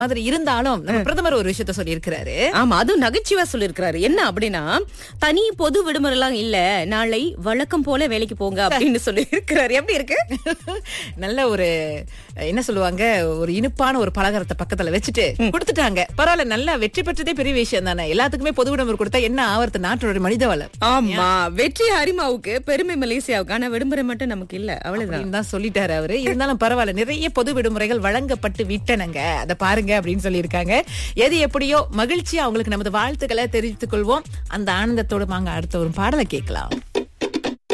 மாதிரி இருந்தாலும் நம்ம பிரதமர் ஒரு விஷயத்த சொல்லி இருக்கிறாரு ஆமா அதுவும் நகைச்சுவா சொல்லிருக்கிறாரு என்ன அப்படின்னா தனி பொது விடுமுறை எல்லாம் இல்ல நாளை வழக்கம் போல வேலைக்கு போங்க அப்படின்னு சொல்லி இருக்கிறாரு எப்படி இருக்கு நல்ல ஒரு என்ன சொல்லுவாங்க ஒரு இனிப்பான ஒரு பலகாரத்தை பக்கத்துல வச்சுட்டு கொடுத்துட்டாங்க பரவாயில்ல நல்லா வெற்றி பெற்றதே பெரிய விஷயம் தானே எல்லாத்துக்குமே பொது விடுமுறை கொடுத்தா என்ன ஆவறது நாட்டோட மனித வளம் ஆமா வெற்றி ஹரிமாவுக்கு பெருமை மலேசியாவுக்கு ஆனா விடுமுறை மட்டும் நமக்கு இல்ல அவ்வளவுதான் அப்படின்னு தான் சொல்லிட்டாரு அவரு இருந்தாலும் பரவாயில்ல நிறைய பொது விடுமுறைகள் வழங்கப்பட்டு விட்டனங்க அதை பாருங்க அப்படின்னு சொல்லியிருக்காங்க எது எப்படியோ மகிழ்ச்சியா அவங்களுக்கு நமது வாழ்த்துக்களை தெரிவித்துக் கொள்வோம் அந்த ஆனந்தத்தோட வாங்க அடுத்த ஒரு பாடலை கேட்கலாம்